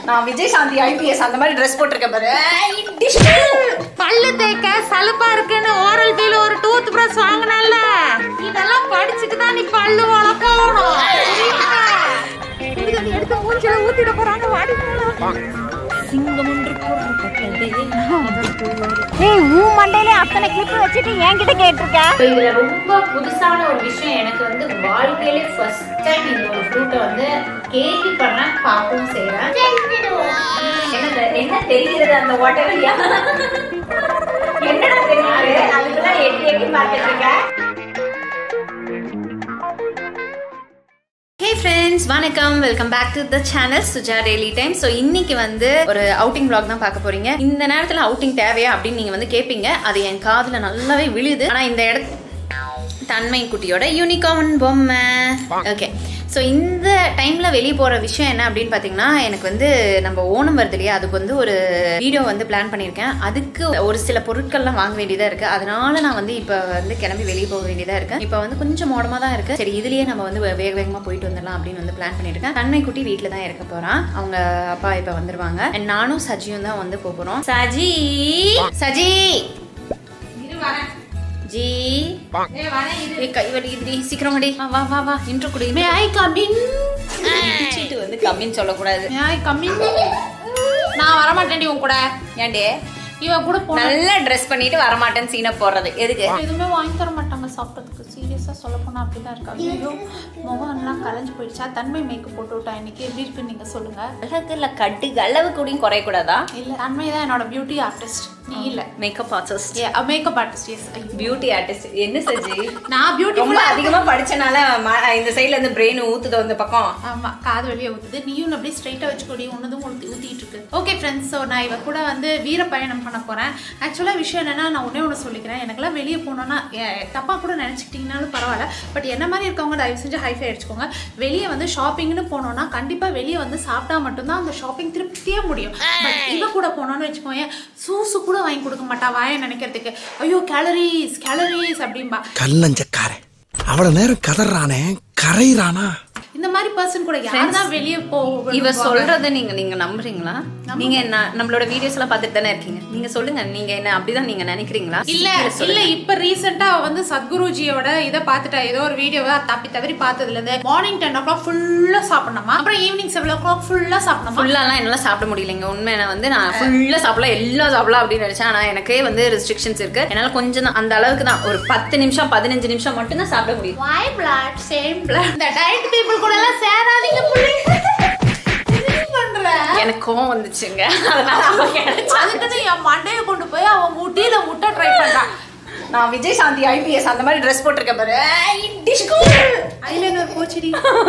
நான் விஜய் சாந்தி ஐபிஎஸ் அந்த மாதிரி ட்ரெஸ் போட்டிருக்கேன் பாரு ஏய், டிஷ். பல்லு தேய்க்க சலுப்பா இருக்குன்னு ஓரல் பீல ஒரு டூத் பிரஷ் வாங்கினல்ல இதெல்லாம் படிச்சுட்டு தான் நீ பல்லு வளர்க்கணும் எடுத்து மூஞ்சில ஊத்திட போறாங்க வாடி சிங்கம் ஒன்று ஏய் ஊ மண்டையில அத்தனை கிளிப் வச்சுட்டு என்கிட்ட கேட்டிருக்க இதுல ரொம்ப புதுசான ஒரு விஷயம் எனக்கு வந்து வாழ்க்கையிலே ஃபர்ஸ்ட் டைம் இந்த ஒரு ஃப்ரூட்டை வந்து கேள்வி பண்ண பார்க்கவும் செய்யறேன் என்ன தெ- என்ன தெரிகிறது அந்த வாட்டர் என்னடா தெரியுது அதுக்குதான் எட்டி எட்டி பார்த்துட்டு இருக்கேன் ஹே ஃப்ரெண்ட்ஸ் வணக்கம் welcome back to the channel Suja daily time so இன்னைக்கு வந்து ஒரு அவுட்டிங் vlog தான் பார்க்க போறீங்க இந்த நேரத்தில் அவுட்டிங் தேவையா அப்படின்னு நீங்க வந்து கேட்பீங்க அது என் காதுல நல்லாவே விழுது ஆனா இந்த இடத்து தன்மை குட்டியோட யூனிகார்ன் பொம்மை ஓகே ஸோ இந்த டைம்ல வெளியே போற விஷயம் என்ன அப்படின்னு பார்த்தீங்கன்னா எனக்கு வந்து நம்ம ஓணம் வருது இல்லையா அதுக்கு வந்து ஒரு வீடியோ வந்து பிளான் பண்ணியிருக்கேன் அதுக்கு ஒரு சில பொருட்கள்லாம் வாங்க வேண்டியதா இருக்கு அதனால நான் வந்து இப்போ வந்து கிளம்பி வெளியே போக வேண்டியதா இருக்கு இப்போ வந்து கொஞ்சம் மோடமா தான் இருக்கு சரி இதுலயே நம்ம வந்து வேக வேகமா போயிட்டு வந்துடலாம் அப்படின்னு வந்து பிளான் பண்ணியிருக்கேன் தன்மை குட்டி வீட்டில் தான் இருக்க போறான் அவங்க அப்பா இப்போ வந்துருவாங்க And நானும் சஜியும் தான் வந்து போக போறோம் சஜி சஜி ஜி ஏய், கை வலிக்குதுடி சீக்கிரம் வாடி வா வா வா வா இன்ட்ரோ கொடு மே ஐ கம் இன் சீட்டு வந்து கம்மின்னு சொல்லக்கூடாது மே ஐ கம் இன் நான் வர மாட்டேன்டி உன் கூட ஏன்டே இவன் கூட போன நல்லா ட்ரெஸ் பண்ணிட்டு வரமாட்டேன்னு சீனை போடுறது எதுக்கு எதுவுமே வாங்கி தர மாட்டாங்க சாப்பிட்றதுக்கு சீரியஸாக சொல்ல போனால் அப்படி தான் இருக்கா ஐயோ முகம் எல்லாம் கலைஞ்சு போயிடுச்சா தன்மை மேக்கப் போட்டு விட்டா இன்னைக்கு எப்படி இருக்குன்னு நீங்கள் சொல்லுங்கள் அழகு இல்ல கட்டு அளவு கூடயும் குறையக்கூடாதா இல்லை தன்மை தான் என்னோட பியூட்டி ஆர்டிஸ்ட் நீ இல்லை makeup artist makeup artist yes beauty artist என்ன சஜி நான் பியூட்டி ரொம்ப அதிகமா படிச்சனால ம- இந்த சைடுல இருந்து பிரெயின் ஊத்துதோ இந்த பக்கம் ஆமா காது வெளியே ஊத்துது நீயும் அப்படியே ஸ்ட்ரைட்டா வச்சுக்கொடி உன்னதும் ஊத்தி ஊத்திட்டு இருக்கு ஓகே ஃப்ரெண்ட்ஸ் ஸோ நான் இவ கூட வந்து வீர பயணம் பண்ண போறேன் ஆக்சுவலாக விஷயம் என்னன்னா நான் ஒண்ணே ஒன்று சொல்லிக்கிறேன் எனக்கெல்லாம் வெளியே போனோன்னா ஏ- தப்பா கூட நினைச்சிக்கிட்டீங்கனாலும் பரவாயில்ல பட் என்ன மாதிரி இருக்கவங்க தயவு செஞ்சு ஹைஃபை அடிச்சுக்கோங்க வெளியே வந்து ஷாப்பிங்னு போனோம்னா கண்டிப்பா வெளியே வந்து சாப்பிட்டா மட்டும்தான் அந்த ஷாப்பிங் திருப்தியே முடியும் பட் இவ கூட போனோம்னு வச்சுக்கோங்க சூசு கூட வாங்கி கொடுக்க மாட்டா வாயை நினைக்கிறதுக்கு ஐயோ கேலரிஸ் கேலரிஸ் அப்படிம்பா கல்லஞ்சக்காரன் அவ்வளவு நேரம் கதறானே கரையிறானா இந்த மாதிரி பர்சன் கூட யார் தான் வெளியே போ இவ சொல்றத நீங்க நீங்க நம்புறீங்களா நீங்க என்ன நம்மளோட வீடியோஸ் எல்லாம் பார்த்துட்டு தானே இருக்கீங்க நீங்க சொல்லுங்க நீங்க என்ன அப்படிதான் நீங்க நினைக்கிறீங்களா இல்ல இல்ல இப்ப ரீசெண்டா வந்து சத்குருஜியோட இத பாத்துட்டா ஏதோ ஒரு வீடியோவை தப்பி தவறி பார்த்ததுல இருந்து மார்னிங் டென் ஓ கிளாக் ஃபுல்லா சாப்பிடணுமா அப்புறம் ஈவினிங் செவன் ஓ கிளாக் ஃபுல்லா சாப்பிடணுமா ஃபுல்லாலாம் என்னால சாப்பிட முடியலைங்க உண்மையான வந்து நான் ஃபுல்லா சாப்பிடலாம் எல்லாம் சாப்பிடலாம் அப்படின்னு நினைச்சேன் ஆனா எனக்கே வந்து ரெஸ்ட்ரிக்ஷன்ஸ் இருக்கு என்னால கொஞ்சம் தான் அந்த அளவுக்கு தான் ஒரு பத்து நிமிஷம் பதினஞ்சு நிமிஷம் மட்டும் தான் சாப்பிட முடியும் வாய் பிளாட் சேம் பிளாட் இந்த டயட் பீப்புள் கூட எல்லாம் சேராதீங்க புள்ளைங்க என்ன பண்ற எனக்கு கோவம் வந்துச்சுங்க அதனால அவ கிடைச்சா அதுக்குன்னு என் மண்டையை கொண்டு போய் அவன் முட்டியில முட்டை ட்ரை பண்றான் நான் விஜய் சாந்தி ஐபிஎஸ் அந்த மாதிரி ட்ரெஸ் போட்டிருக்கேன் பாரு ஏய், டிஷ்கு. ஐலைனர் போச்சுடி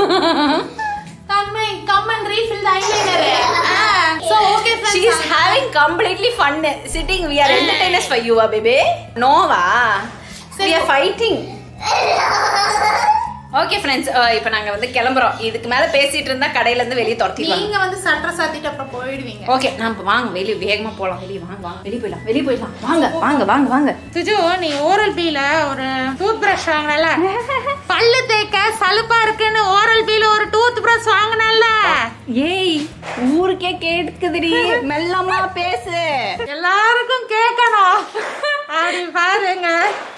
தன்மை come and refill the eyeliner so okay She is having completely fun sitting. We are entertainers for you, ah, baby. No, va. We are fighting. Okay friends இப்போ நாங்க வந்து கிளம்புறோம் இதுக்கு மேல பேசிட்டு இருந்தா கடையில இருந்து வெளியே துரத்திடுவாங்க நீங்க வந்து சட்டை சாத்திட்டு அப்புறம் போயிடுவீங்க ஓகே நம்ம வாங்க வெளியே வேகமா போலாம் வெளியே வாங்க வாங்க வெளியே போயிடலாம் வெளியே போயிடலாம் வாங்க வாங்க வாங்க வாங்க சுஜு நீ ஓரல் பீல ஒரு டூத் பிரஷ் வாங்கினல பல்லு தேய்க்க சலுப்பா இருக்குன்னு ஓரல் பீல ஒரு டூத் பிரஷ் வாங்கினல ஏய் ஊருக்கே கேட்குதுடி மெல்லமா பேசு எல்லாருக்கும் கேட்கணும் அப்படி பாருங்க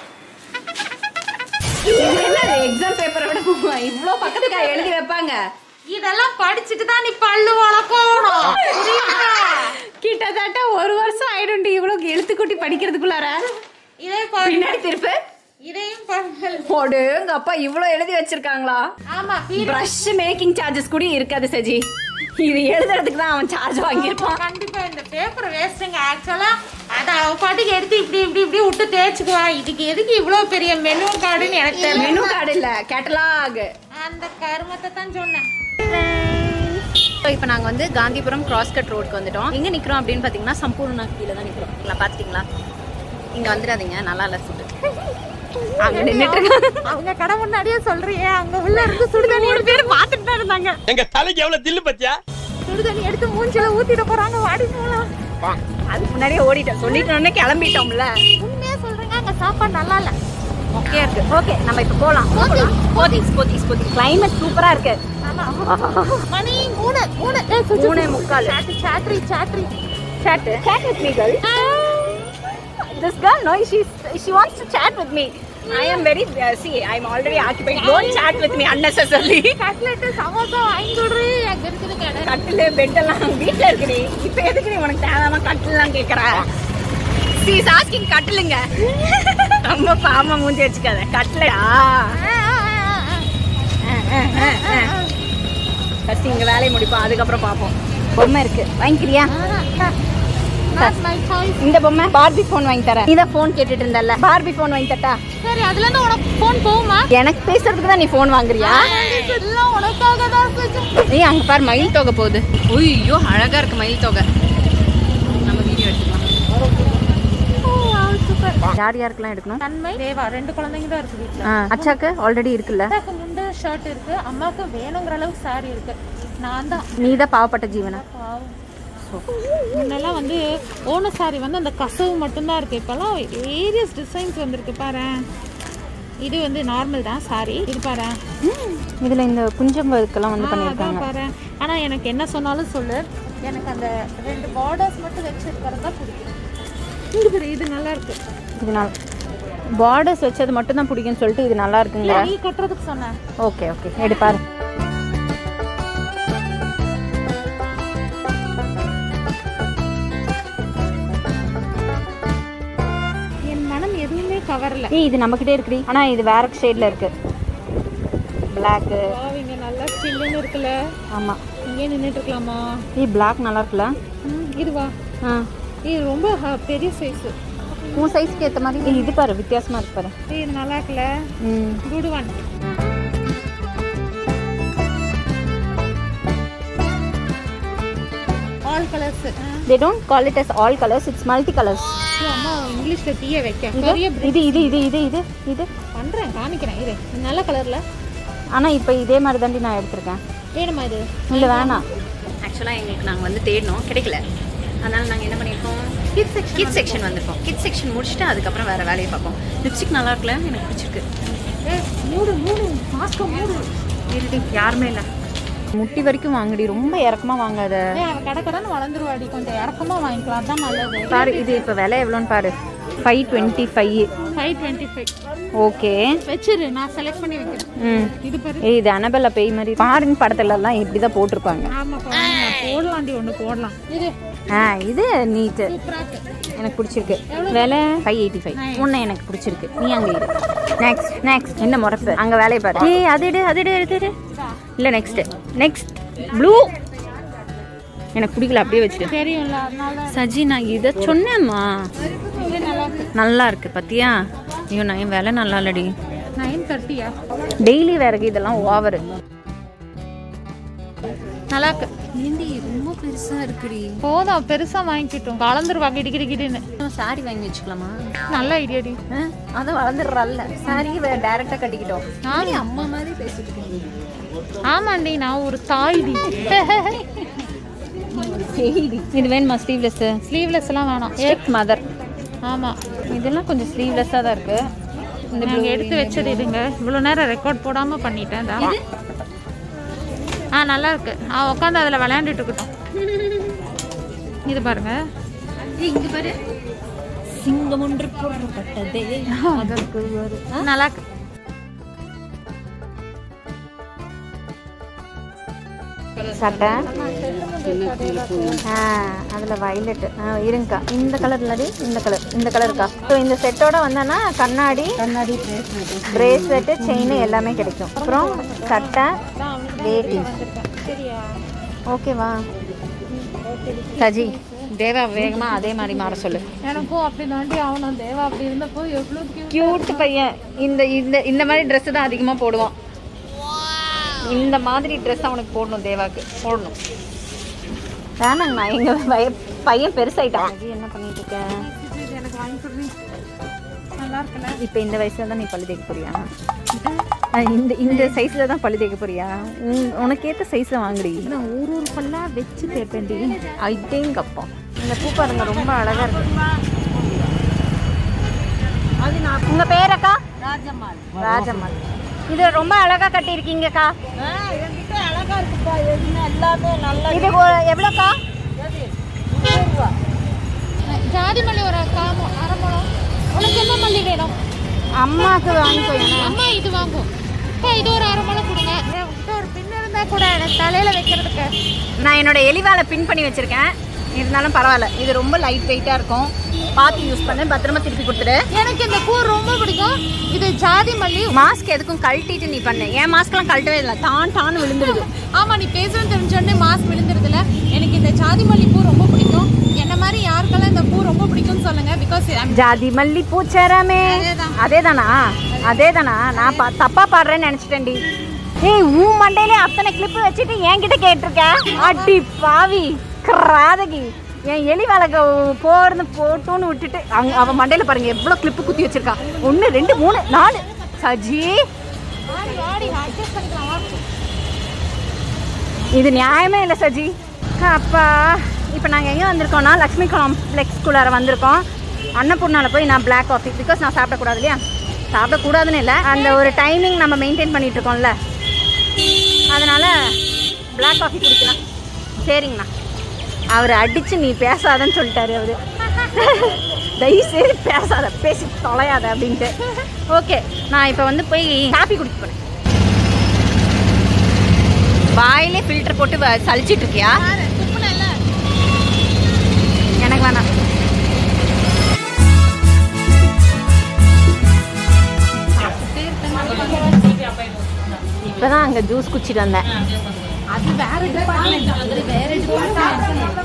எக்ஸாம் பேப்பரை விட இவ்ளோ பக்கத்துக்கு எழுதி வைப்பாங்க இதெல்லாம் படிச்சுட்டு தான் நீ பல்லு வளர்க்கணும் புரியுதா? கிட்டத்தட்ட ஒரு வருஷம் ஆயிடும்டி இவ்வளவு எழுத்துக்கூட்டி படிக்கிறதுக்குள்ளார இதே பாருங்க பின்னாடி திருப்பு இதையும் பாருங்க போடு உங்க அப்பா இவ்வளவு எழுதி வச்சிருக்காங்களா ஆமா பிரஷ் மேக்கிங் சார்ஜஸ் கூட இருக்காது சஜி இது எழுதுறதுக்கு தான் அவன் சார்ஜ் வாங்கியிருப்பான் கண்டிப்பா இந்த பேப்பர் வேஸ்ட்டுங்க ஆக்சுவலா அத அவ பாட்டுக்கு எடுத்து இப்படி இப்படி இப்படி விட்டு தேய்ச்சுக்குவா இதுக்கு எதுக்கு இவ்வளவு பெரிய மெனு கார்டுன்னு எனக்கு தெரியல மெனு கார்டு இல்ல கேட்டலாக் அந்த கருமத்தை தான் சொன்னேன் இப்போ நாங்கள் வந்து காந்திபுரம் கிராஸ் கட் ரோடுக்கு வந்துட்டோம் எங்கே நிற்கிறோம் அப்படின்னு பார்த்தீங்கன்னா சம்பூர்ணா கீழே தான் நிற்கிறோம் இல்லை பார்த்துட்டீங்களா இங்கே வந்துடாதீங்க நல்லா இல்லை ஃபுட்டு அங்கே நின்றுட்டு அவங்க கடை முன்னாடியே சொல்றியே அங்க உள்ள இருந்து சுடுதண்ணி மூணு பேர் பாத்துட்டு தான் இருந்தாங்க எங்க தலைக்கு எவ்வளவு தில்லு பத்தியா சுடுதண்ணி எடுத்து மூஞ்சில ஊத்திட போறாங்க வாடி போலாம் அதுக்கு முன்னாடியே ஓடிட்டோம் சொல்லிட்டோன்னே கிளம்பிட்டோம்ல உண்மையா சொல்றேங்க அங்க சாப்பாடு நல்லா இல்ல ஓகே இருக்கு ஓகே நம்ம இப்போ போகலாம் போதீஸ் போதீஸ் போதீஸ் கிளைமேட் சூப்பராக இருக்கு மணி மூணு மூணு மூணே முக்கால் சாட்ரி சாட்ரி chat chat with me girl this girl no she's she wants to chat with me I am very uh, see I'm already occupied don't chat with me unnecessarily cutlet samosa வாங்கி கொடுறி அங்க இருக்குது கடை கட்டில் பெட் எல்லாம் வீட்ல இருக்குடி இப்போ எதுக்கு நீ உனக்கு தேவையாம கட்டிலாம் கேக்குற சீஸ் ஆஸ்கிங் கட்டிலுங்க ரொம்ப பாமா மூஞ்சி வச்சுக்காத கட்டிலா ஃபர்ஸ்ட் இங்க வேலையை முடிப்போம் அதுக்கப்புறம் பார்ப்போம் பொம்மை இருக்கு வாங்கிக்கிறியா மை சாய்ஸ் இந்த பொம்மை பார்பி ஃபோன் வாங்கி தரேன் இதான் ஃபோன் கேட்டுட்டு இருந்தல்ல பார்பி ஃபோன் வாங்கி தட்டா சரி அதுல இருந்து உனக்கு ஃபோன் போகுமா எனக்கு பேசுறதுக்கு தான் நீ ஃபோன் வாங்குறியா எல்லாம் உனக்காக தான் சுஜா ஏய் அங்க பாரு மயில் தொகை போகுது ஐயோ அழகா இருக்கு மயில் தொகை நம்ம வீடியோ எடுத்துக்கலாம் யார் யாருக்கெல்லாம் எடுக்கணும் நன்மை தேவா ரெண்டு குழந்தைங்க தான் இருக்கு வீட்டுல ஆ, அச்சாக்கு ஆல்ரெடி இருக்குல்ல அப்பாவுக்கு முண்டு ஷர்ட் இருக்கு அம்மாவுக்கு வேணுங்கிற அளவுக்கு சாரி இருக்கு நான் தான் நீ தான் பாவப்பட்ட ஜீவனா பாவம். முன்னெல்லாம் வந்து ஓன சாரி வந்து அந்த கசவு மட்டும்தான் இருக்கு இப்பெல்லாம் வேரியஸ் டிசைன்ஸ் வந்திருக்கு பாரு இது வந்து நார்மல் தான் சாரி இது பாரு இதுல இந்த குஞ்சம்பதுக்கெல்லாம் வந்து ஆ, பண்ணிருக்காங்க அதான் பாரு ஆனா எனக்கு என்ன சொன்னாலும் சொல்லு எனக்கு அந்த ரெண்டு பார்டர்ஸ் மட்டும் வச்சிருக்கிறது தான் பிடிக்கும் இங்க பாரு இது நல்லா இருக்கு இது நான் பார்டர்ஸ் வச்சது மட்டும் தான் பிடிக்கும்னு சொல்லிட்டு இது நல்லா இருக்குங்க இல்ல, நீ கட்டுறதுக்கு சொன்னேன் ஓகே ஓகே எடுப்பாரு என் மனம் எதுவுமே கவரல ஏய் இது நம்மக்கிட்டே இருக்குடி ஆனா இது வேற ஷேட்ல இருக்கு பிளாக்கு இங்க நல்லா சில்லுன்னு இருக்குல்ல ஆமா இங்கே நின்றுட்டு இருக்கலாமா ஏய் பிளாக் நல்லா இருக்குல்ல ம், இது வா ஆ இது ரொம்ப ஹ- பெரிய சைஸ் உன் சைஸ்க்கு ஏத்த மாதிரி ஏய், இது பாரு வித்தியாசமா இருக்கு பாரு இது நல்லா இருக்குல்ல ம் good one all colours they don't call it as all colors it's multi colors அம்மா இங்கிலீஷ்ல தீய வைக்க இது பெரிய இது இது இது இது இது இது பண்றேன் காமிக்கிறேன் இரு இது நல்ல கலர்ல ஆனா இப்போ இதே மாதிரி தாண்டி நான் எடுத்திருக்கேன் வேணுமா இது இல்ல வேணாம் ஆக்சுவலாக எங்களுக்கு நாங்கள் வந்து தேடினோம் கிடைக்கல அதனால நாங்கள் என்ன பண்ணியிருக்கோம் கிட்ஸ் செக்ஷன் கிட் செக்ஷன் வந்திருக்கோம் கிட் செக்ஷன் முடிச்சுட்டு அதுக்கப்புறம் வேறு வேலையை பார்ப்போம் லிப்ஸ்டிக் நல்லா இருக்குல்ல எனக்கு பிடிச்சிருக்கு ஏய் மூடு மூடு மாஸ்க மூடு இருடி யாருமே இல்லை முட்டி வரைக்கும் வாங்குடி ரொம்ப இறக்கமா வாங்காத ஏய் அவ கடை கடைன்னு வளர்ந்துருவாடி கொஞ்சம் இறக்கமா வாங்கிக்கலாம் அதான் நல்லது பாரு இது இப்போ விலை எவ்வளோன்னு பாரு five twenty five five twenty five okay வச்சிரு நான் செலக்ட் பண்ணி வைக்கிறேன் ம் இது பாரு ஏய் இது அனபெல்லா பேய் மாதிரி ஃபாரின் படத்துல எல்லாம் இப்படி தான் போட்டிருப்பாங்க ஆமா போடலாண்டி ஒண்ணு போடலாம் இது ஆ இது நீட்டு சூப்பரா இருக்கு எனக்கு பிடிச்சிருக்கு விலை ஃபைவ் எயிட்டி ஃபைவ் உன்னை எனக்கு பிடிச்சிருக்கு நீ அங்கே இரு நெக்ஸ்ட் நெக்ஸ்ட் என்ன முறப்பு அங்கே வேலையை பாரு ஏய் அது எடு அது எடு எடு எடு இல்லை நெக்ஸ்ட் நெக்ஸ்ட் ப்ளூ எனக்கு பிடிக்கல அப்படியே வச்சுட்டு தெரியும்ல அதனால சஜி நான் இதை சொன்னேம்மா இது நல்லா இருக்கு நல்லா இருக்கு பத்தியா ஐயோ நான் என் விலை நல்லா இல்லடி நைன் தேர்ட்டியா டெய்லி விறகு இதெல்லாம் ஓவரு நல்லா இருக்கு ஏண்டி ரொம்ப பெருசா இருக்குடி போதும் பெருசா வாங்கிக்கிட்டோம் வளர்ந்துருவா கிடி கிடி கிடின்னு சாரி வாங்கி வச்சுக்கலாமா நல்ல ஐடியாடி அது வளர்ந்துடுறல்ல சாரி டைரக்டா கட்டிக்கிட்டோம் ஆமா அம்மா மாதிரி பேசிட்டு இருக்கீங்க ஆமாண்டி நான் ஒரு தாய்டி இது வேணுமா ஸ்லீவ்லெஸ் ஸ்லீவ்லெஸ் எல்லாம் வேணாம் ஏ ஸ்ட்ரிக்ட் மதர் ஆமா இதெல்லாம் கொஞ்சம் ஸ்லீவ்லெஸ்ஸாக தான் இருக்கு இந்த நாங்க எடுத்து வச்சது இதுங்க இவ்வளவு நேரம் ரெக்கார்ட் போடாம பண்ணிட்டேன் தான் ஆ நல்லா இருக்கு ஆ உட்காந்து அதுல விளையாண்டுட்டு இருக்கட்டும் இது பாருங்க இங்க பாரு சிங்கம் ஒன்று போடப்பட்டதே அதற்கு ஒரு நல்லா இருக்கு சட்டை ஆ அதில் வயலட் ஆ இருங்கக்கா இந்த கலர் இல்லாடி இந்த கலர் இந்த கலருக்கா ஸோ இந்த செட்டோட வந்தேன்னா கண்ணாடி கண்ணாடி பிரேஸ்லெட்டு செயின் எல்லாமே கிடைக்கும் அப்புறம் சட்டை வேட்டி சரியா ஓகேவா சஜி தேவா வேகமா அதே மாதிரி மாற சொல்லு எனக்கும் அப்படி தாண்டி ஆகணும் தேவா அப்படி இருந்தப்போ எவ்வளோ cute. கியூட் பையன் இந்த இந்த இந்த மாதிரி ட்ரெஸ் தான் அதிகமாக போடுவான் இந்த மாதிரி ட்ரெஸ் அவனுக்கு போடணும் தேவாக்கு போடணும் வேணாங்கண்ணா எங்க பைய- பையன் பெருசாயிட்டான் அஜி, என்ன பண்ணிட்டு இருக்க இது எனக்கு வாங்கி கொடுறீ நல்லா இருக்குல்ல இப்போ இந்த வயசுல தான் நீ பல்லு தேய்க்க போறியா அஹ் இந்த இந்த சைஸ்ல தான் பல்லு தேய்க்க போறியா உன்- உனக்கு ஏத்த சைஸ்ல வாங்குடி நான் ஒரு ஒரு பல்லா வச்சு தேப்பேன்டி ஐட்டேங்க அப்பா இந்த பூ பாருங்க ரொம்ப அழகா இருக்கு உங்க பேர் அக்கா ராஜம்மாள் ராஜம்மாள் இது ரொம்ப அழகா கட்டியிருக்கீங்கக்கா இது ஒரு- எவ்வளோக்கா ஜாதி மல்லி ஒரு காமோ அரை முழம் உனக்கு என்ன மல்லி வேணும் அம்மாவுக்கு வாங்கிக்கோ ஏன்னா அம்மா இது வாங்கும் அக்கா இது ஒரு அரை முழம் கொடுங்க உங்ககிட்ட ஒரு பின் இருந்தா கூட எனக்கு தலையில வைக்கிறதுக்கு நான் என்னோட எலிவாலை பின் பண்ணி வச்சிருக்கேன் இருந்தாலும் பரவாயில்ல இது ரொம்ப லைட் வெயிட்டாக இருக்கும் பார்த்து யூஸ் பண்ணு பத்திரமா திருப்பி கொடுத்துரு எனக்கு இந்த பூ ரொம்ப பிடிக்கும் இது ஜாதி மல்லி மாஸ்க் எதுக்கும் கழட்டிட்டு நீ பண்ணு என் மாஸ்க்லாம் கழட்டவே இல்லை தான் டான்னு விழுந்துருது ஆமா நீ பேசணும் தெரிஞ்சோடனே மாஸ்க் விழுந்துருதுல எனக்கு இந்த ஜாதி மல்லி பூ ரொம்ப பிடிக்கும் என்ன மாதிரி யாருக்கெல்லாம் இந்த பூ ரொம்ப பிடிக்கும்னு சொல்லுங்க பிகாஸ் ஜாதி மல்லி பூச்சரமே அதேதான். அதே தானா அதே தானா நான் பா தப்பா பாடுறேன்னு நினைச்சிட்டேன்டி ஏய் உன் மண்டையிலே அத்தனை கிளிப்பு வச்சுட்டு என்கிட்ட கேட்டிருக்க அடி பாவி கிராதகி என் எலி வழக்க போறது போட்டோன்னு விட்டுட்டு அங்க அவன் மண்டையில பாருங்க எவ்வளவு கிளிப்பு குத்தி வச்சிருக்கா ஒன்று ரெண்டு மூணு நாலு சஜி இது நியாயமே இல்லை சஜி அப்பா இப்போ நாங்கள் எங்கே வந்திருக்கோம்னா லக்ஷ்மி காம்ப்ளெக்ஸ்குள்ளார வந்திருக்கோம் அன்னபூர்ணாவில் போய் நான் பிளாக் காஃபி பிகாஸ் நான் சாப்பிடக்கூடாது இல்லையா சாப்பிடக்கூடாதுன்னு இல்லை அந்த ஒரு டைமிங் நம்ம மெயின்டைன் பண்ணிட்டு இருக்கோம்ல அதனால் பிளாக் காஃபி குடிக்கலாம் சரிங்கண்ணா அவர் அடித்து நீ பேசாதன்னு சொல்லிட்டாரு அவர் தயவுசெய்து பேசாத பேசி தொலையாத அப்படின்ட்டு ஓகே நான் இப்போ வந்து போய் காஃபி குடிக்க போகிறேன் வாயிலே ஃபில்டர் போட்டு வ- சலிச்சிட்டு இருக்கியா எனக்கு வேணாம் இப்பதான் அங்க ஜூஸ் குடிச்சிட்டு வந்தேன் அது வேற டிபார்ட்மெண்ட் அது வேற டிபார்ட்மெண்ட்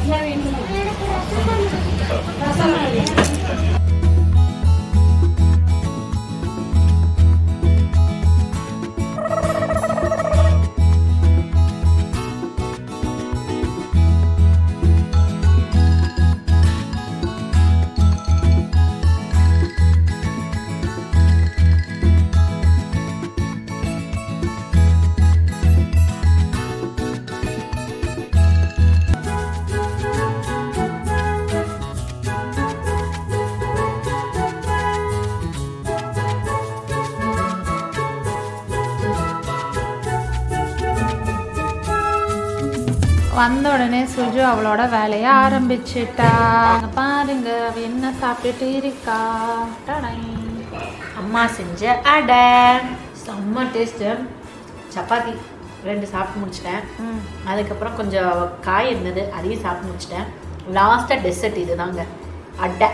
வந்த உடனே சுஜு அவளோட வேலையை ஆரம்பிச்சிட்டா அங்க பாருங்க அவ என்ன சாப்பிட்டுட்டு இருக்கா டடை. அம்மா செஞ்ச அடை செம்ம டேஸ்ட்டு சப்பாத்தி ரெண்டு சாப்பிட்டு முடிச்சிட்டேன் அதுக்கப்புறம் கொஞ்சம் காய் இருந்தது அதையும் சாப்பிட்டு முடிச்சிட்டேன் லாஸ்ட்டாக டெசர்ட் இதுதாங்க அடை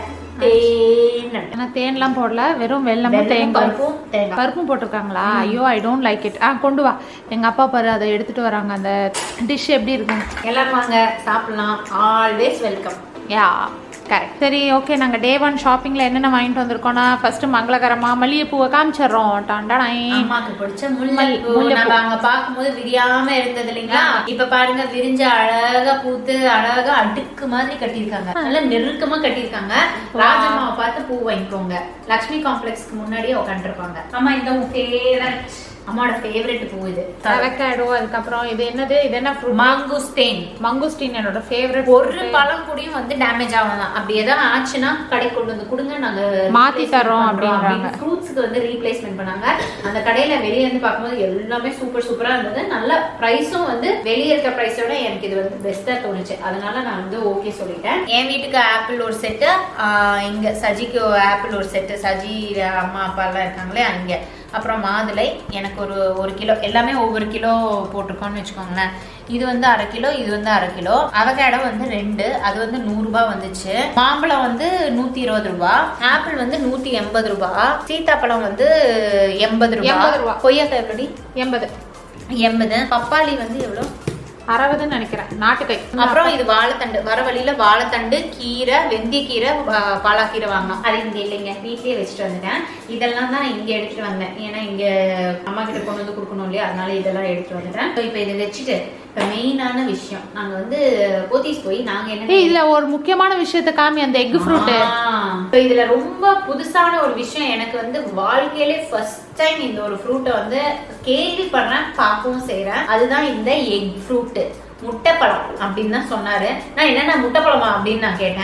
தேன் அடை. ஏன்னா தேன்லாம் போடல வெறும் வெல்லமும் வெல்லமும் தேங்காய் பருப்பும் தேங்காய் பருப்பும் போட்டிருக்காங்களா ஐயோ ஐ டோன்ட் லைக் இட் ஆ கொண்டு வா எங்க அப்பா பாரு அதை எடுத்துட்டு வராங்க அந்த டிஷ் எப்படி இருக்கும் எல்லாரும் வாங்க சாப்பிடலாம் ஆல்வேஸ் வெல்கம் யா கரெக்ட் சரி ஓகே நாங்கள் டே ஒன் ஷாப்பிங்கில் என்னென்ன வாங்கிட்டு வந்திருக்கோம்னா ஃபர்ஸ்ட் மங்களகரமாக மல்லிகைப்பூவை காமிச்சிடுறோம் டாண்டாடை அம்மாக்கு பிடிச்ச முல்லை- முல்லைப்பூ முல்லைப்பூ. நம்ம அங்க பாக்கும்போது விரியாம இருந்தது இல்லைங்களா இப்ப பாருங்க விரிஞ்சு அழகா பூத்து அழகா அடுக்கு மாதிரி கட்டியிருக்காங்க நல்லா நெருக்கமா கட்டியிருக்காங்க ராஜம்மாவை பார்த்து பூ வாங்கிக்கோங்க லக்ஷ்மி காம்ப்ளெக்ஸ்க்கு முன்னாடியே உட்காந்துருப்பாங்க அம்மா இந்த உன் ஃபேவரட் அம்மாவோட ஃபேவரட் பூ இது அவக்காடோ அதுக்கப்புறம் இது என்னது இது என்ன ஃப்ரூட் மாங்குஸ்டேன் மங்குஸ்டின் என்னோட ஃபேவரட் ஒரு பழம் கூடயும் வந்து டேமேஜ் ஆகலாம் அப்படி ஏதாவது ஆச்சுன்னா கடை கொண்டு வந்து கொடுங்க நாங்க மாத்தி தர்றோம் அப்படின்றாங்க. ஃப்ரூட்ஸ்க்கு வந்து ரீப்ளேஸ்மெண்ட் பண்ணாங்க அந்த கடையில வெளிய இருந்து பார்க்கும்போது எல்லாமே சூப்பர் சூப்பரா இருந்தது நல்ல பிரைஸும் வந்து வெளிய இருக்க பிரைஸோட எனக்கு இது வந்து பெஸ்டா தோணுச்சு அதனால நான் வந்து ஓகே சொல்லிட்டேன் என் வீட்டுக்கு ஆப்பிள் ஒரு செட்டு இங்க சஜிக்கு ஆப்பிள் ஒரு செட்டு சஜி அம்மா அப்பா எல்லாம் இருக்காங்களே அங்க அப்புறம் மாதுளை எனக்கு ஒரு ஒரு கிலோ எல்லாமே ஒவ்வொரு கிலோ போட்டிருக்கோம்னு வச்சுக்கோங்களேன் இது வந்து அரை கிலோ இது வந்து அரை கிலோ அவகேடோ வந்து ரெண்டு அது வந்து நூறு ரூபாய் வந்துச்சு மாம்பழம் வந்து நூத்தி இருபது ரூபாய் ஆப்பிள் வந்து நூத்தி எண்பது ரூபாய் சீத்தாப்பழம் வந்து எண்பது எண்பது ரூபாய் ரூபாய். கொய்யாக்காய் எப்படி எண்பது எண்பது பப்பாளி வந்து எவ்வளோ அறுபதுன்னு நினைக்கிறேன் நாட்டுக்கை அப்புறம் இது வாழைத்தண்டு வர வழியில வாழைத்தண்டு கீரை வெந்தய கீரை பா- பாலாக்கீரை வாங்கினோம் அது இங்க இல்லைங்க வீட்லயே வச்சுட்டு வந்துட்டேன் இதெல்லாம் தான் நான் இங்க எடுத்துட்டு வந்தேன் ஏன்னா இங்க அம்மா கிட்ட கொண்டு வந்து கொடுக்கணும் இல்லையா அதனால இதெல்லாம் எடுத்துட்டு வந்துட்டேன் So, இப்ப இதை வச்சுட்டு இப்ப மெயினான விஷயம் நாங்க வந்து போத்தீஸ் போய் நாங்க என்ன ஏய், இதுல ஒரு முக்கியமான விஷயத்த காமி அந்த எக் ஃப்ரூட் ஆ. இப்ப இதுல ரொம்ப புதுசான ஒரு விஷயம் எனக்கு வந்து வாழ்க்கையிலே ஃபர்ஸ்ட் டைம் இந்த ஒரு ஃப்ரூட்டை வந்து கேள்விப்படுறேன் பார்க்கவும் செய்றேன் அதுதான் இந்த எக் ஃப்ரூட் முட்டைப்பழம் அப்படின்னு தான் சொன்னாரு நான் என்னென்ன முட்டைப்பழமா அப்படின்னு நான் கேட்டேன்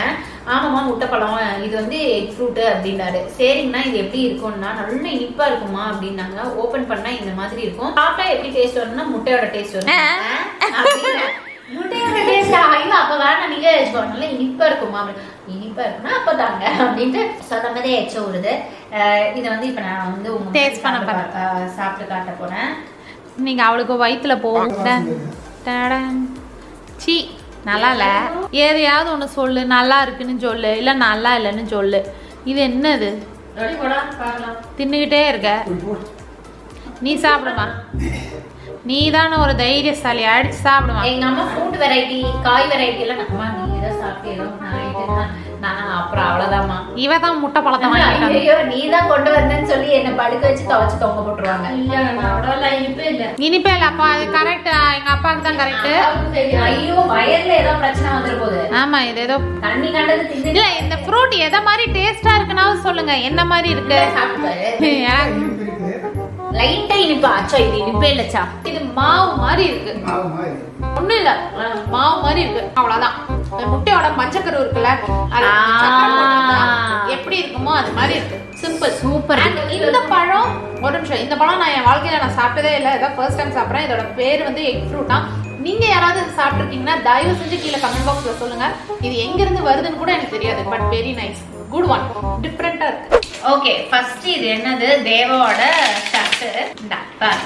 ஆமாம்மா முட்டைப்பழம் இது வந்து எக் ஃப்ரூட்டு அப்படின்னாரு சரிங்கண்ணா இது எப்படி இருக்கும்னா நல்ல இனிப்பா இருக்குமா அப்படின்னாங்க ஓபன் பண்ணா இந்த மாதிரி இருக்கும் சாப்பிட்டா எப்படி டேஸ்ட் வரும்னா முட்டையோட டேஸ்ட் வரும் அப்படின்னா, முட்டையோட டேஸ்ட் ஐயோ அப்ப வேணாம் நீங்க வச்சுக்கோ நல்லா இனிப்பா இருக்குமா அப்படி இனிப்பா இருக்குன்னா அப்பதாங்க அப்படின்ட்டு சொன்ன மாதிரி எச்ச விடுது அஹ் இதை வந்து இப்ப நான் வந்து உங்க Taste பண்ண சாப்பிட்டு கா- அஹ் சாப்பிட்டு காட்ட போறேன் நீங்க அவளுக்கு வயித்துல போகும் டன், டடன். சீ நல்லா இல்ல எதையாவது ஒண்ணு சொல்லு நல்லா இருக்குன்னு சொல்லு இல்ல நல்லா இல்லைன்னு சொல்லு இது என்னது ரெடி போடா பார்க்கலாம் தின்னுகிட்டே இருக்க நீ சாப்பிடுமா நீ தானே ஒரு தைரியசாலி அடிச்சு சாப்பிடுமா எங்க அம்மா ஃப்ரூட் வெரைட்டி காய் வெரைட்டி எல்லாம் அம்மா நீ இதை சாப்பிட்டு ஏதோ நான் நான் அப்புறம் அவ்வளவுதாம்மா இவ தான் முட்டை பழத்தை வாங்கிட்டாங்க ஐயோ நீ தான் கொண்டு வந்தேன்னு சொல்லி என்ன படுக்க வச்சு துவைச்சு தொங்க போட்டுருவாங்க இனிப்பே இல்ல அப்பா அது கரெக்ட் எங்க அப்பாவுக்கு தான் கரெக்ட் ஐயோ வயர்ல ஏதோ பிரச்சனை வந்துட போகுது ஆமா இது ஏதோ தண்ணி கண்டது தின்னு இல்ல இந்த ஃப்ரூட் எதை மாதிரி டேஸ்டா இருக்குனாலும் சொல்லுங்க என்ன மாதிரி இருக்கு சாப்பிட்டு எனக்கு லைட்டா இனிப்பா அச்சா இது இனிப்பே இல்லச்சா இது மாவு மாதிரி இருக்கு ஒண்ணும் இல்ல மாவு மாதிரி இருக்கு அவ்வளவுதான் இந்த முட்டையோட மஞ்சக்கரு இருக்குல்ல அது ஆ. சக்கரை போட்டிருந்தா எப்படி இருக்குமோ அது மாதிரி இருக்கு சிம்பிள் Super. And இந்த பழம் ஒரு நிமிஷம் இந்த பழம் நான் என் வாழ்க்கையில நான் சாப்பிட்டதே இல்லை இதான் ஃபர்ஸ்ட் டைம் சாப்பிட்றேன் இதோட பேர் வந்து எக் ஃப்ரூட்டா நீங்க யாராவது இது சாப்பிட்டுருக்கீங்கன்னா தயவு செஞ்சு கீழே கமெண்ட் பாக்ஸ்ல சொல்லுங்க இது எங்க இருந்து வருதுன்னு கூட எனக்கு தெரியாது but very nice good one டிஃப்ரெண்டா இருக்கு ஓகே ஃபர்ஸ்ட் இது என்னது தேவோட ஷர்ட் இந்த பாரு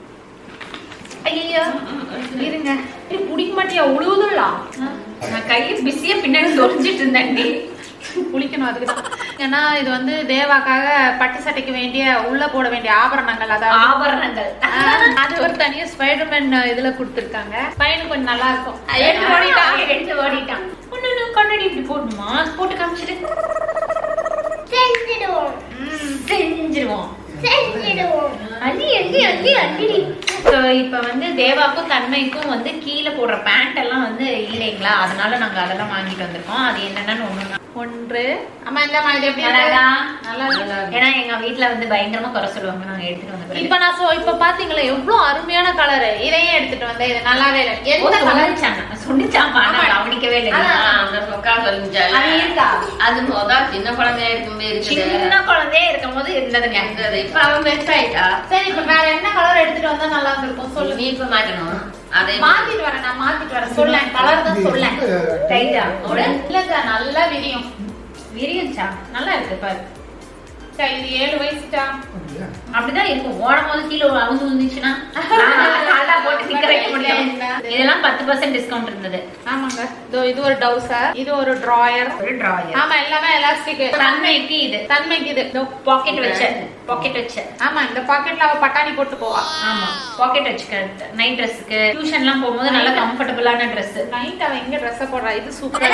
ஐயோ இருங்க இது பிடிக்க மாட்டியா உழுவுதுல்லா நான் கையை பிஸியா பின்னாடி சொரிஞ்சிட்டு இருந்தேன்டி குளிக்கணும் அதுக்கு தான் ஏன்னா இது வந்து தேவாக்காக பட்டு சட்டைக்கு வேண்டிய உள்ள போட வேண்டிய ஆபரணங்கள் அதாவது ஆபரணங்கள் ஆஹ், அது ஒரு தனியா ஸ்பைடர்மேன் இதுல கொடுத்துருக்காங்க பையனுக்கு கொஞ்சம் நல்லா இருக்கும் எடுத்து ஓடிட்டான் எடுத்து ஓடிட்டான் ஒண்ணு ஒண்ணு கண்ணாடி இப்படி போடணுமா போட்டு காமிச்சிட்டு செஞ்சிடுவோம் செஞ்சிடுவோம் செஞ்சிடுவோம் அள்ளி அள்ளி அள்ளி அள்ளிடி ஸோ இப்போ வந்து தேவாக்கும் தன்மைக்கும் வந்து கீழே போடுற பேண்ட் எல்லாம் வந்து இல்லைங்களா அதனால நாங்க அதெல்லாம் வாங்கிட்டு வந்திருக்கோம் அது என்னென்னு ஒண்ணு ஒன்று ஆமா இந்த மாதிரி எப்படி நல்லாதா? நல்லா இருக்கு. ஏன்னா எங்க வீட்ல வந்து பயங்கரமா குறை சொல்லுவாங்க நாங்க எடுத்துட்டு வந்த பிறகு. இப்ப நான் சோ இப்ப பாத்தீங்களா எவ்வளவு அருமையான கலர் இதையே எடுத்துட்டு வந்தேன் இது நல்லாவே இல்லை ஓ, எந்த கலர் சொன்னிச்சாங்க. சொன்னிச்சாம்பா, நான் ஆமா. கவனிக்கவே இல்லை அதான். அந்த சொக்கா சொல்லிச்சால அது இருக்கா? அது மொத சின்ன குழந்தையா இருக்கும்போது இருக்குது சின்ன குழந்தையே இருக்கும் போது இருந்ததுங்க இருந்தது இப்ப அவன் பெருசாயிட்டா சரி இப்ப வேற என்ன கலர் எடுத்துட்டு வந்தா நல்லா இருந்திருக்கும் சொல்லு நீ இப்ப மாட்டணும் அதே மாத்திட்டு வரேன் நான் மாத்திட்டு வரேன் சொல்லேன் கலர் தான் சொல்லேன் ரைட்டா ஒரு இல்லங்க நல்லா விரியும் விரியுச்சா நல்லா இருக்கு பாரு சரி இது ஏழு வயசுடா அப்படிதான் இருக்கும் ஓடும் போது கீழே அவுந்து விழுந்துச்சுன்னா நல்லா போட்டு நிக்க வைக்க முடியும் இதெல்லாம் பத்து பர்சன்ட் டிஸ்கவுண்ட் இருந்தது ஆமாங்க இதோ இது ஒரு டவுசர் இது ஒரு டிராயர் ஒரு டிராயர் ஆமா எல்லாமே எலாஸ்டிக் தன்மைக்கு இது தன்மைக்கு இது இதோ பாக்கெட் வச்ச பாக்கெட் வச்ச ஆமா இந்த பாக்கெட்ல அவ பட்டாணி போட்டு போவா ஆமா பாக்கெட் வச்சுக்க நைட் ட்ரெஸ்க்கு டியூஷன்லாம் போகும்போது நல்ல கம்ஃபர்டபுளான ட்ரெஸ் நைட் அவ எங்க ட்ரெஸ் போடுறா இது சூப்பரா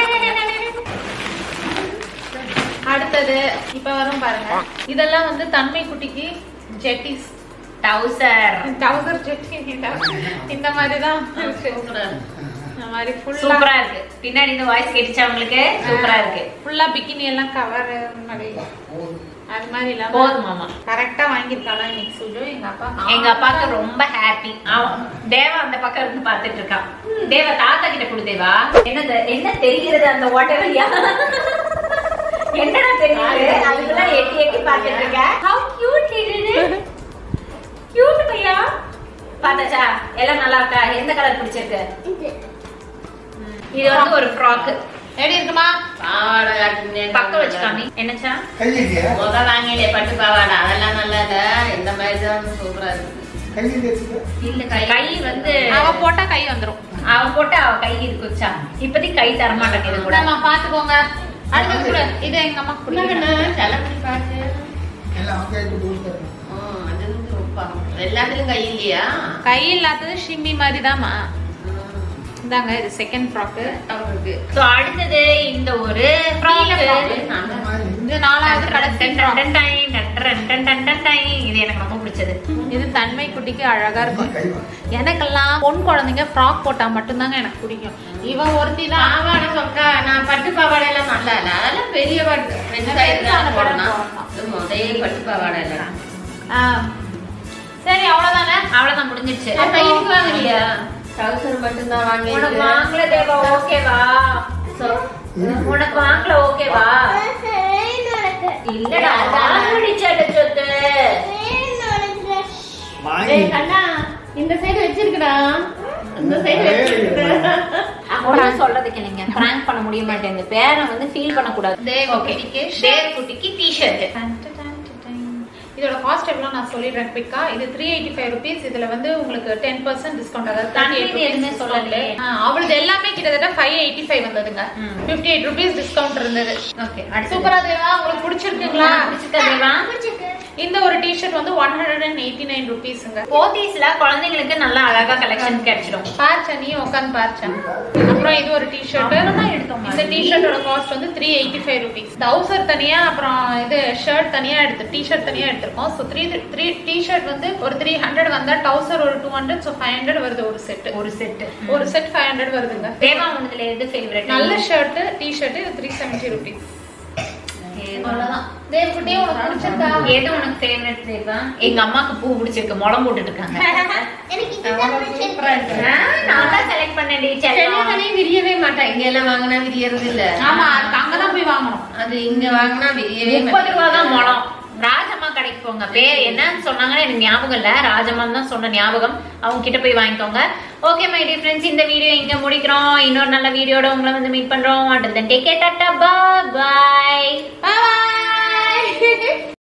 அடுத்தது இப்ப வரும் பாருங்க இதெல்லாம் வந்து தன்மை குட்டிக்கு ஜெட்டிஸ் டவுசர் டவுசர் ஜெட்டி இந்த மாதிரி தான் இந்த மாதிரி ஃபுல்லா சூப்பரா இருக்கு பின்னாடி இந்த வாய்ஸ் கேட்டுச்சா உங்களுக்கு சூப்பரா இருக்கு ஃபுல்லா பிகினி எல்லாம் கவர் மாதிரி அது மாதிரி இல்லாம போதுமாமா கரெக்டா வாங்கியிருக்காளா இன்னைக்கு சுஜு எங்க அப்பா எங்க அப்பாக்கு ரொம்ப ஹாப்பி தேவா அந்த பக்கம் இருந்து பாத்துட்டு இருக்கான் தேவா தாத்தா கிட்ட கொடு தேவா என்னது என்ன தெரிகிறது அந்த ஓட்டவையா என்னடா தெரியுது அதுக்குள்ள எட்டி எட்டி பாத்துட்டு இருக்க ஹவ் கியூட் இது கியூட் பையா பார்த்தாச்சா எல்லாம் நல்லா இருக்கா எந்த கலர் பிடிச்சிருக்கு இது வந்து ஒரு ஃப்ராக் எப்படி இருக்குமா பாவாடை காட்டுனே பக்கம் வச்சுக்காமி என்னச்சா முத வாங்கிலே பட்டு பாவாடை அதெல்லாம் நல்லா இல்ல இந்த மாதிரி தான் சூப்பரா இருக்கு இல்ல கை கை வந்து அவ போட்டா கை வந்துரும் அவ போட்டு அவ கை இருக்குச்சா இப்போதைக்கு கை தர மாட்டேங்குது கூட கூடமா பாத்துக்கோங்க அடுத்தது கூட இது எங்க அம்மா குடிக்கணும் செலப்படி பாட்டு அது ரொம்ப எல்லாத்துலயும் கை இல்லையா கை இல்லாதது ஷிம்மி மாதிரி தாமா இந்தாங்க இது செகண்ட் ஃப்ராக்கு அவருக்கு சோ அடுத்தது இந்த ஒரு frock. இது நாலாவது கடைசி done frock. Done done done done done done done done. இது எனக்கு ரொம்ப பிடிச்சது இது தன்மை குட்டிக்கு அழகா இருக்கும் எனக்கெல்லாம் பொன் குழந்தைங்க ஃப்ராக் போட்டா மட்டும்தாங்க எனக்கு பிடிக்கும் இவன் ஒருத்தி தான் பாவாடை சொக்கா நான் பட்டு பாவாடை எல்லாம் நல்லா இல்ல அதெல்லாம் பெரிய பட்டு பெருசா பெருசான இருந்தா படம் போடணும் போடணும். இது முதலே பட்டு பாவாடை இல்ல ஆ. சரி அவ்வளவுதானே அவ்வளவுதான் முடிஞ்சிருச்சு அப்ப இதுக்கு வாங்கலையா ட்ரௌசர் மட்டும் தான் வாங்கி உனக்கு வாங்கல தேவா ஓகேவா So, உனக்கு வாங்கல ஓகேவா இல்லடா வாங்கடி சட்ட சொத்து ஏய், கண்ணா இந்த சைடு வச்சிருக்கடா இந்த சைடு வச்சிருக்கடா அப்புறம் சொல்றதுக்கு இல்லைங்க பிராங்க் பண்ண முடிய மாட்டேங்குது பேரை வந்து ஃபீல் பண்ணக்கூடாது தேவ் ஓகே குட்டிக்கு தேவ் குட்டிக்கு டிஷர்ட் இதோட காஸ்ட் எவ்வளோ நான் சொல்லிடுறேன் குவிக்கா இது த்ரீ எயிட்டி ஃபைவ் ருபீஸ் இதுல வந்து உங்களுக்கு டென் பர்சன்ட் டிஸ்கவுண்ட் அதாவது தம்பி 38 இது எதுவுமே rupees சொல்லலையே. discount. ஆ, அவளுது எல்லாமே கிட்டத்தட்ட ஃபைவ் எயிட்டி ஃபைவ் வந்ததுங்க ஃபிஃப்டி எயிட் ருபீஸ் டிஸ்கவுண்ட் இருந்தது ஓகே அடுத்து சூப்பரா தேவா உங்களுக்கு பிடிச்சிருக்குங்களா பிடிச்சிருக்கா தேவா இந்த ஒரு டிஷர்ட் வந்து one hundred and eighty nine ருபீஸுங்க போத்தீஸ்ல குழந்தைங்களுக்கு நல்லா அழகா கலெக்ஷன் கிடைச்சிடும் பார்ச்சா நீ உட்காந்து பார்ச்சா அப்புறம் இது ஒரு டிஷர்ட் அவ்வளவுதான் எடுத்தோமா? இந்த டிஷர்ட்டோட காஸ்ட் வந்து த்ரீ எயிட்டி ஃபைவ் ருபீஸ் டவுசர் தனியா அப்புறம் இது ஷர்ட் தனியா எடுத்து டிஷர்ட் தனியா எடுத்திருக்கோம் ஸோ த்ரீ த்ரீ டிஷர்ட் வந்து ஒரு த்ரீ ஹண்ட்ரட் வந்தா டவுசர் ஒரு two hundred so five hundred வருது ஒரு செட் ஒரு செட் ஒரு செட் ஃபைவ் ஹண்ட்ரட் வருதுங்க தேவா உனதுல எது ஃபேவரட் நல்ல ஷர்ட் டிஷர்ட் இது த்ரீ செவன்ட்டி ருபீஸ் அவ்வளவுதான் தேவக்குட்டியே உனக்கு பிடிச்சிருக்கா எது உனக்கு ஃபேவரட் தேவா எங்க அம்மாக்கு பூ பிடிச்சிருக்கு முளம் போட்டுட்டு இருக்காங்க ஆ, நான் தான் செலக்ட் பண்ணேன்டி செல்லம் சென்னை விரியவே மாட்டா இங்க எல்லாம் வாங்கினா விரியறது இல்ல ஆமா அதுக்கு அங்கதான் போய் வாங்கணும் அது இங்க வாங்கினா விரியவே முப்பது ரூபா தான் முளம் ராஜம்மா கடைக்கு போங்க பேர் என்னன்னு சொன்னாங்கன்னு எனக்கு ஞாபகம் இல்ல ராஜம்மா தான் சொன்ன ஞாபகம் அவங்க கிட்ட போய் வாங்கிக்கோங்க ஓகே மை டியர் ஃப்ரெண்ட்ஸ் இந்த வீடியோ இங்க முடிக்கிறோம் இன்னொரு நல்ல வீடியோட உங்களை வந்து மீட் பண்றோம் and then take care tata bye bye